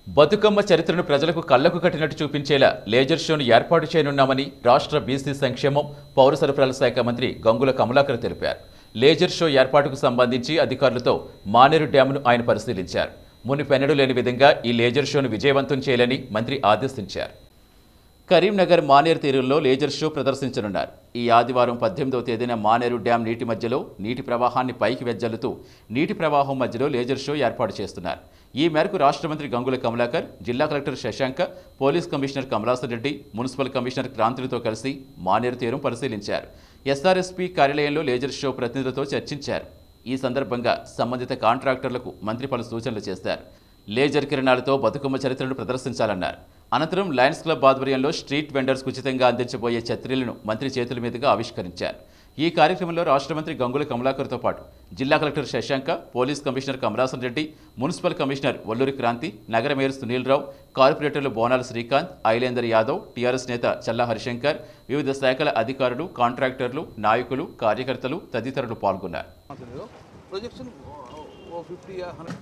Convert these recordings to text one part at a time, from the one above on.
బతుకమ్మ చరిత్రను ప్రజలకు కళ్లకు కట్టినట్టు చూపించేలా లేజర్ షోను ఏర్పాటు చేయనున్నామని రాష్ట్ర బీసీ సంక్షేమం పౌర సరఫరాల శాఖ మంత్రి గంగుల కమలాకర్ తెలిపారు లేజర్ షో ఏర్పాటుకు సంబంధించి అధికారులతో మానేరు డ్యామును ఆయన పరిశీలించారు మునిపెన్నడూ లేని విధంగా ఈ లేజర్ షోను విజయవంతం చేయాలని మంత్రి ఆదేశించారు కరీంనగర్ మానేరు తీరుల్లో లేజర్ షో ప్రదర్శించనున్నారు ఈ ఆదివారం పద్దెనిమిదవ తేదీన మానేరు డ్యాం నీటి మధ్యలో నీటి ప్రవాహాన్ని పైకి వెజ్జల్లుతూ నీటి ప్రవాహం మధ్యలో లేజర్ షో ఏర్పాటు చేస్తున్నారు ఈ మేరకు రాష్ట్ర మంత్రి గంగుల కమలాకర్ జిల్లా collector Shashanka police commissioner Kamalasan Reddy municipal commissioner క్రాంతులతో కలిసి మానేరు తీరం పరిశీలించారు ఎస్ఆర్ఎస్పీ కార్యాలయంలో లేజర్ షో ప్రతినిధులతో చర్చించారు ఈ సందర్భంగా సంబంధిత కాంట్రాక్టర్లకు మంత్రి పలు సూచనలు చేశారు లేజర్ కిరణాలతో బతుకమ్మ చరిత్రను ప్రదర్శించాలన్నారు అనంతరం లయన్స్ క్లబ్ ఆధ్వర్యంలో స్ట్రీట్ వెండర్స్ ఉచితంగా అందించబోయే ఛత్రీలను మంత్రి చేతుల మీదుగా ఆవిష్కరించారు ఈ కార్యక్రమంలో రాష్ట్ర మంత్రి గంగుల కమలాకర్తో పాటు జిల్లా collector Shashanka police commissioner Kamalasan Reddy municipal commissioner Valluri Kranthi నగర మేయర్ సునీల్ రావు కార్పొరేటర్లు బోనాల శ్రీకాంత్ ఐలేందర్ యాదవ్ టీఆర్ఎస్ నేత చల్లా హరిశంకర్ వివిధ శాఖల అధికారులు కాంట్రాక్టర్లు నాయకులు కార్యకర్తలు తదితరులు పాల్గొన్నారు प्रोजेक्शन वो फिफ्टी या हंड्रेड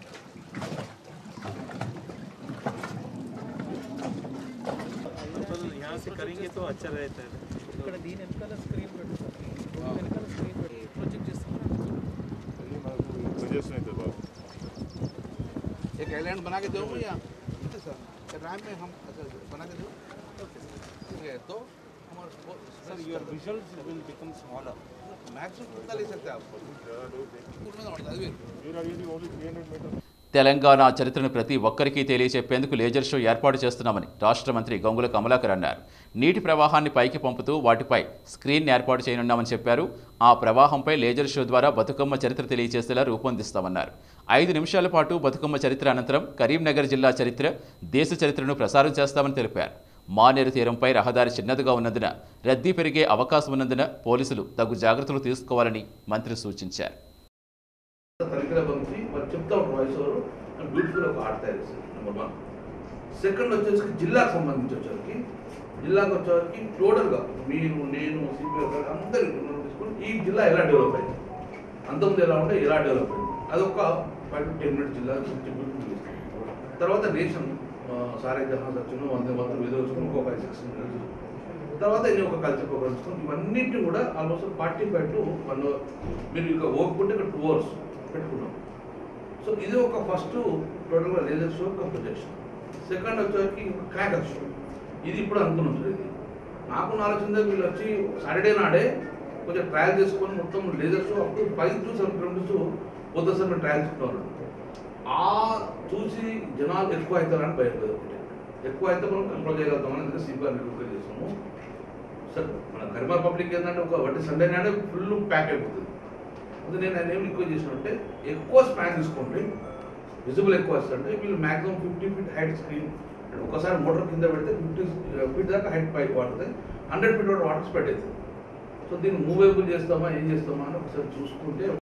यहाँ से करेंगे तो अच्छा रहता है ఇక్కడ దీని వెనకాల స్క్రీన్ పెట్టు సార్ దీని వెనకాల స్క్రీన్ పెట్టి ప్రొజెక్ట్ చేస్తాం एक आइलैंड बना के दो या ठीक है सर रैम में हम अच्छा बना के दो ठीक है तो हमारे sir your visuals will become smaller maximum कितना ले सकते हैं आप पूर्ण में पड़ता है తెలంగాణ చరిత్రను ప్రతి ఒక్కరికి తెలియచెప్పేందుకు లేజర్ షో ఏర్పాటు చేస్తున్నామని రాష్ట్ర మంత్రి గంగుల కమలాకర్ అన్నారు నీటి ప్రవాహాన్ని పైకి పంపుతూ వాటిపై స్క్రీన్ ఏర్పాటు చేయనున్నామని చెప్పారు ఆ ప్రవాహంపై లేజర్ షో ద్వారా బతుకమ్మ చరిత్ర తెలియజేసేలా రూపొందిస్తామన్నారు ఐదు నిమిషాల పాటు బతుకమ్మ చరిత్ర అనంతరం కరీంనగర్ జిల్లా చరిత్ర దేశ చరిత్రను ప్రసారం చేస్తామని తెలిపారు మానేరు తీరంపై రహదారి చిన్నదిగా ఉన్నందున రద్దీ పెరిగే అవకాశం ఉన్నందున పోలీసులు తగు జాగ్రత్తలు తీసుకోవాలని మంత్రి సూచించారు తనిఖీలో పంపించి వాళ్ళు చెప్తా ఉంటారు వాయిస్ ఓవర్ బ్యూటిఫుల్ ఒక ఆర్ట్ తయారు చేస్తారు నెంబర్ వన్ సెకండ్ వచ్చేసి జిల్లాకు సంబంధించి వచ్చేసరికి జిల్లాకు వచ్చేసరికి టోటల్గా మీరు నేను సిపిఐ గారు అందరూ తీసుకొని ఈ జిల్లా ఎలా డెవలప్ అయింది అంతకుముందు ఎలా ఉంటే ఎలా డెవలప్ అయింది అదొక ఫైవ్ టు టెన్ మినిట్స్ జిల్లా తర్వాత నేషన్ సారే జహాజ్ వచ్చిన వంద వంద విధులు వచ్చుకుని ఒక ఫైవ్ సిక్స్ మినిట్స్ తర్వాత ఇది ఒక కల్చర్ ప్రోగ్రామ్ తీసుకుని ఇవన్నిటి కూడా almost forty five to one hour మీరు ఇక ఓపుకుంటే ఇక్కడ టూ అవర్స్ పెట్టుకున్నాం సో ఇది ఒక ఫస్ట్ టోటల్గా లేజర్ షో కంప్లీట్ చేసాం సెకండ్ వచ్చేసరికి క్రాకర్ షో ఇది ఇప్పుడు అనుకున్నాం సార్ ఇది నాకు ఆలోచన వీళ్ళు వచ్చి సాటర్డే నాడే కొంచెం ట్రయల్ చేసుకొని మొత్తం లేజర్ షో అప్పుడు ఫైవ్ టు సెవెన్ కిలోమీటర్స్ పోతే సార్ మేము ట్రయల్ చేసుకున్నాం ఆ చూసి జనాలు ఎక్కువ అవుతారని భయం లేదు ఒకటి ఎక్కువ అయితే మనం కంట్రోల్ చేయగలుగుతామని అందుకే సిపిఆర్ రిక్వెస్ట్ చేస్తాము సార్ మన కరిమా పబ్లిక్ ఏంటంటే ఒక వడ్డీ సండే నాడే ఫుల్ ప్యాక్ అయిపోతుంది అది నేను ఆయన ఏం రిక్వెస్ట్ చేసినంటే ఎక్కువ స్పాన్ తీసుకోండి విజిబుల్ ఎక్కువ వస్తుంటే వీళ్ళు maximum fifty feet height screen ఒకసారి మోటార్ కింద పెడితే ఫిఫ్టీ ఫీట్ దాకా హైట్ పైకి వాడుతుంది హండ్రెడ్ ఫీట్ వాటర్ స్ప్రెడ్ అవుతుంది సో దీన్ని మూవేబుల్ చేస్తామా ఏం చేస్తామా అని ఒకసారి చూసుకుంటే